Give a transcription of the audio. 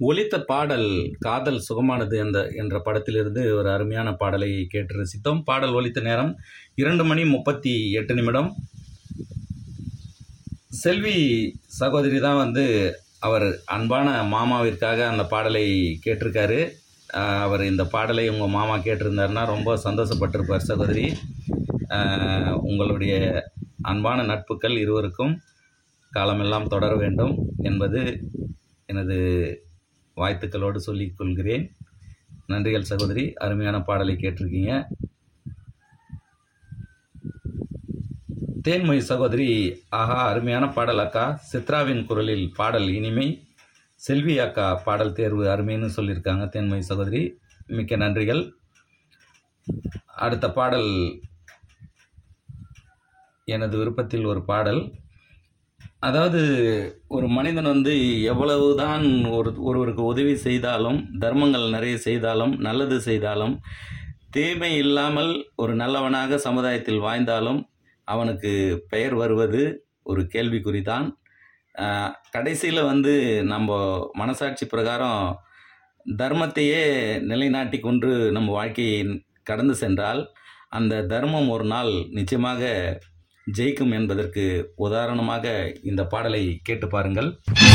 ஒலித்த பாடல் காதல் சுகமானது என்ற என்ற படத்திலிருந்து ஒரு அருமையான பாடலை கேட்டு ரசித்தோம் பாடல் ஒலித்த நேரம் இரண்டு மணி முப்பத்தி எட்டு நிமிடம் செல்வி சகோதரி தான் வந்து அவர் அன்பான மாமாவிற்காக அந்த பாடலை கேட்டிருக்காரு ஆஹ் அவர் இந்த பாடலை உங்கள் மாமா கேட்டிருந்தாருன்னா ரொம்ப சந்தோஷப்பட்டிருப்பார் சகோதரி ஆஹ் உங்களுடைய அன்பான நட்புகள் இருவருக்கும் காலமெல்லாம் தொடர வேண்டும் என்பது எனது வாழ்த்துக்களோடு சொல்லிக் கொள்கிறேன் நன்றிகள் சகோதரி அருமையான பாடலை கேட்டிருக்கீங்க தேன்மொழி சகோதரி ஆஹா அருமையான பாடல் அக்கா சித்ராவின் குரலில் பாடல் இனிமை செல்வி அக்கா பாடல் தேர்வு அருமைன்னு சொல்லியிருக்காங்க தேன்மொழி சகோதரி மிக்க நன்றிகள் அடுத்த பாடல் எனது விருப்பத்தில் ஒரு பாடல் அதாவது ஒரு மனிதன் வந்து எவ்வளவுதான் ஒரு ஒருவருக்கு உதவி செய்தாலும் தர்மங்கள் நிறைய செய்தாலும் நல்லது செய்தாலும் தீமை இல்லாமல் ஒரு நல்லவனாக சமுதாயத்தில் வாழ்ந்தாலும் அவனுக்கு பெயர் வருவது ஒரு கேள்விக்குறி தான் கடைசியில் வந்து நம்ம மனசாட்சி பிரகாரம் தர்மத்தையே நிலைநாட்டி கொண்டு நம்ம வாழ்க்கையை கடந்து சென்றால் அந்த தர்மம் ஒரு நாள் நிச்சயமாக ஜெயிக்கும் என்பதற்கு உதாரணமாக இந்த பாடலை கேட்டு பாருங்கள்